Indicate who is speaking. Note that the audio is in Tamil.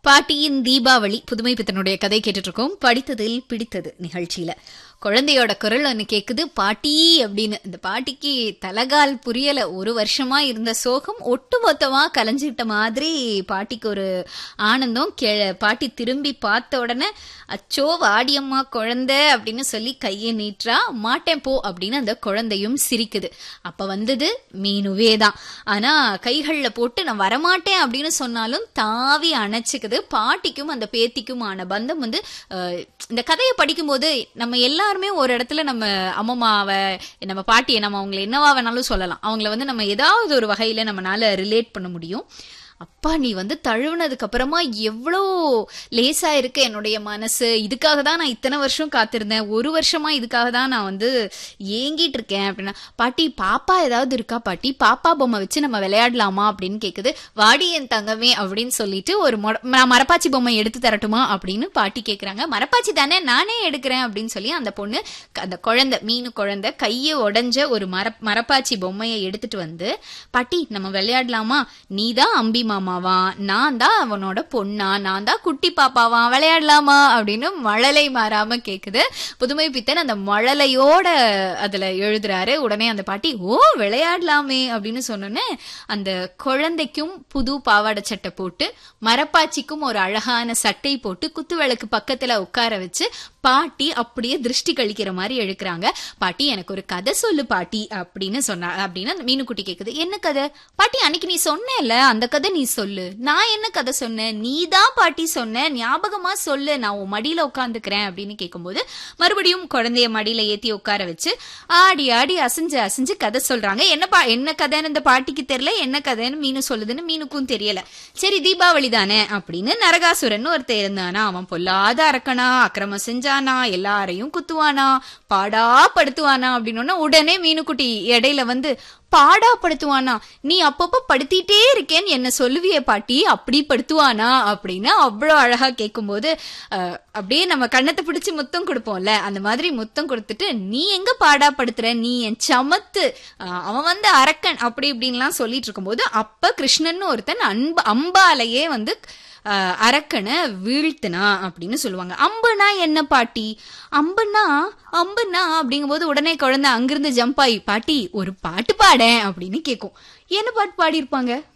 Speaker 1: பாட்டியின் தீபாவளி புதுமை பித்தனுடைய கதை கேட்டுட்டு இருக்கோம் படித்ததில் பிடித்தது நிகழ்ச்சியில குழந்தையோட குரல் ஒன்று கேக்குது பாட்டி அப்படின்னு இந்த பாட்டிக்கு தலகால் புரியல ஒரு வருஷமா இருந்த சோகம் ஒட்டுமொத்தமா கலைஞ்சிட்ட மாதிரி பாட்டிக்கு ஒரு ஆனந்தம் கே- பாட்டி திரும்பி பார்த்த உடனே அச்சோ வாடியம்மா குழந்தை அப்படின்னு சொல்லி கையை நீட்டுறா மாட்டேன் போ அப்படின்னு அந்த குழந்தையும் சிரிக்குது அப்ப வந்தது மீனுவே தான் ஆனா கைகள்ல போட்டு நான் வரமாட்டேன் அப்படின்னு சொன்னாலும் தாவி அணைச்சுக்குது பாட்டிக்கும் அந்த பேத்திக்குமான பந்தம் வந்து அஹ், இந்த கதையை படிக்கும்போது நம்ம எல்லாருமே ஒரு இடத்துல நம்ம அம்மம்மாவை நம்ம பாட்டியை நம்ம அவங்களை என்னவா வேணாலும் சொல்லலாம் அவங்கள வந்து நம்ம ஏதாவது ஒரு வகையில நம்மனால ரிலேட் பண்ண முடியும் அப்பா நீ வந்து தழுவுனதுக்கு அப்புறமா எவ்வளோ லேசா இருக்கு என்னுடைய மனசு இதுக்காக தான் நான் இத்தனை வருஷம் காத்திருந்தேன் ஒரு வருஷமா இதுக்காக தான் நான் வந்து ஏங்கிட்டு இருக்கேன் அப்படின்னா பாட்டி பாப்பா ஏதாவது இருக்கா பாட்டி பாப்பா பொம்மை வச்சு நம்ம விளையாடலாமா அப்படின்னு கேக்குது வாடி என் தங்கமே அப்படின்னு சொல்லிட்டு ஒரு மொட- நான் மரப்பாச்சி பொம்மை எடுத்து தரட்டுமா அப்படின்னு பாட்டி கேக்குறாங்க மரப்பாச்சி தானே நானே எடுக்கிறேன் அப்படின்னு சொல்லி அந்த பொண்ணு க- அந்த குழந்தை மீனு குழந்தை கையை உடைஞ்ச ஒரு மர மரப்பாச்சி பொம்மையை எடுத்துட்டு வந்து பாட்டி நம்ம விளையாடலாமா நீ தான் அம்பி மாமாவா நான் தான் அவனோட பொண்ணா நான் தான் குட்டி பாப்பாவா விளையாடலாமா அப்படின்னு மழலை மாறாம கேக்குது புதுமை பித்தன் அந்த மழலையோட அதுல எழுதுறாரு உடனே அந்த பாட்டி ஓ விளையாடலாமே அப்படின்னு சொன்னோன்னே அந்த குழந்தைக்கும் புது பாவாடை சட்டை போட்டு மரப்பாச்சிக்கும் ஒரு அழகான சட்டை போட்டு குத்து விளக்கு பக்கத்துல உட்கார வச்சு பாட்டி அப்படியே திருஷ்டி கழிக்கிற மாதிரி எழுக்கிறாங்க பாட்டி எனக்கு ஒரு கதை சொல்லு பாட்டி அப்படின்னு சொன்னா அப்படின்னு அந்த மீனுக்குட்டி கேக்குது என்ன கதை பாட்டி அன்னைக்கு நீ சொன்னேல்ல அந்த கதை நீ சொல்லு நான் என்ன கதை சொன்னேன் நீ தான் பாட்டி சொன்ன ஞாபகமா சொல்லு நான் உன் மடியில உட்காந்துக்கிறேன் அப்படின்னு கேட்கும்போது மறுபடியும் குழந்தைய மடியில ஏத்தி உட்கார வச்சு ஆடி ஆடி அசைஞ்சு அசைஞ்சு கதை சொல்றாங்க என்ன பா என்ன கதைன்னு இந்த பாட்டிக்கு தெரியல என்ன கதைன்னு மீனு சொல்லுதுன்னு மீனுக்கும் தெரியல சரி தீபாவளி தானே அப்படின்னு நரகாசுரன் ஒருத்தன் இருந்தானா அவன் பொல்லாத அரக்கனா அக்கிரமம் செஞ்சானா எல்லாரையும் குத்துவானா பாடா படுத்துவானா அப்படின்னு உடனே மீனுக்குட்டி இடையில வந்து பாடா படுத்துவானா நீ அப்பப்ப படுத்திட்டே இருக்கேன்னு என்ன சொல்லுவியே பாட்டி அப்படி படுத்துவானா அப்படின்னு அவ்வளோ அழகா கேட்கும்போது அஹ், அப்படியே நம்ம கண்ணத்தை பிடிச்சு முத்தம் கொடுப்போம்ல அந்த மாதிரி முத்தம் கொடுத்துட்டு நீ எங்க பாடா படுத்துற நீ என் சமத்து அஹ், அவன் வந்து அரக்கன் அப்படி இப்படின்லாம் சொல்லிட்டு இருக்கும்போது அப்ப கிருஷ்ணன் ஒருத்தன் அன்பு அம்பாலேயே வந்து அஹ், அரக்கனை வீழ்த்தினா அப்படின்னு சொல்லுவாங்க அம்புனா என்ன பாட்டி அம்புனா அம்புனா அப்படிங்கும்போது உடனே குழந்தை அங்கிருந்து ஜம்ப் ஆகி பாட்டி ஒரு பாட்டு பாடேன் அப்படின்னு கேட்கும் என்ன பாட்டு பாடியிருப்பாங்க